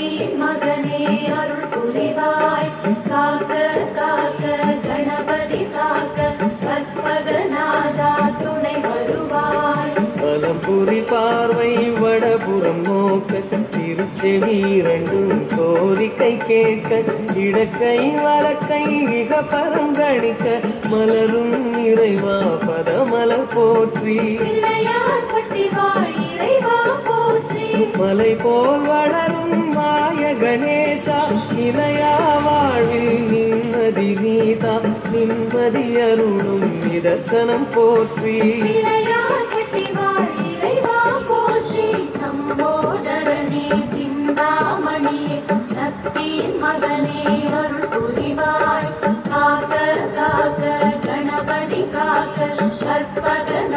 சக்தி மகனே அருள் புரிவாய் காக்க காக்க கணபதி காக்க கற்பகநாதா துணை வருவாய் வலம்புரி பார்வை வடபுறம் நோக்க திருச்செவி இரண்டும் கோரிக்கை கேட்க இடக்கை வலக்கை இக பரங்கணிக்க மலரும் இறைவா பதமலர் போற்றி பிள்ளையார் பட்டி வாழ் இறைவா போற்றி மலை போல் வளரும் மாய கணேசா நிலையா வாழ்வில் நிம்மதி நீதா நிம்மதி அருளும் நிதர்சனம் போற்றி பிள்ளையார் பட்டி வாழ் இறைவா போற்றி சம்போதரனே சிந்தாமணியே சக்தியின் மகனே அருள் புரிவாய் காக்க காக்க கணபதி காக்க கற்பக